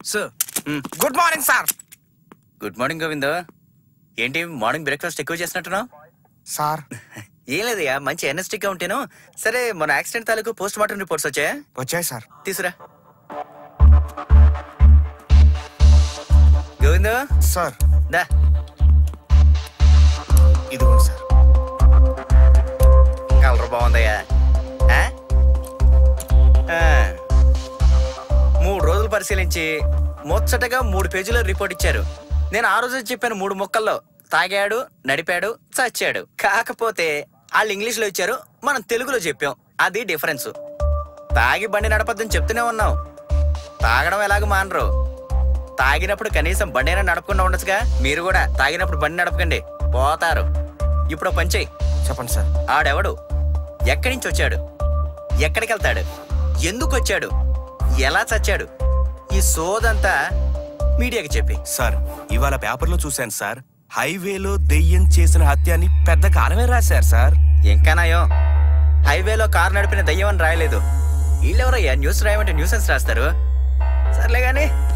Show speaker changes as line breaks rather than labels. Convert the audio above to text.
Sir
hmm.
Good morning sir
good morning Govind ఏంటి morning breakfast ఎక్కువ చేసినట్టున్నావు
sir
ఏం లేదయ్యా మంచి ఎనర్జెటిక్ గా ఉంటేను సరే మన యాక్సిడెంట్ తాలూకు పోస్ట్ మార్టం రిపోర్ట్స్ వచ్చాయా
వచ్చాయి సార్
తీసురా గోవింద్
సార్
దా
ఇదిగోండి సార్
కలర్ బాగుందయ్యా ఆ? ఆ. మూడు రోజులు పరిశీలించి ముచ్చటగా మూడు పేజీల రిపోర్ట్ ఇచ్చారు నేను ఆ రోజు చెప్పాను మూడు మొక్కల్లో తాగాడు నడిపాడు చచ్చాడు కాకపోతే వాళ్ళు ఇంగ్లీష్ లో ఇచ్చారు మనం తెలుగులో చెప్పాం అది డిఫరెన్స్ తాగి బండి నడపద్దని చెప్తూనే ఉన్నాం తాగడం ఎలాగో మానరు తాగినప్పుడు కనీసం బండి అయినా నడపకుండా ఉండొచ్చుగా మీరు కూడా తాగినప్పుడు బండి నడపకండి పోతారు ఇప్పుడు ఓ పని చెయ్యి
చెప్పండి సార్
ఆడెవడు ఎక్కడి నుంచి వచ్చాడు ఎక్కడికి వెళ్తాడు ఎందుకు వచ్చాడు ఎలా చచ్చాడు ఈ సోదంతా మీడియాకి చెప్పి
సార్ ఇవాళ పేపర్లో చూశాను సార్ హైవేలో దెయ్యం చేసిన హత్య అని పెద్ద కాలమే రాశారు సార్
ఇంకా నయం హైవేలో కారు నడిపిన దయ్యం అని రాయలేదు వీళ్ళెవరయ్యా న్యూస్ రాయమంటే న్యూసెన్స్ రాస్తారు సర్లే గాని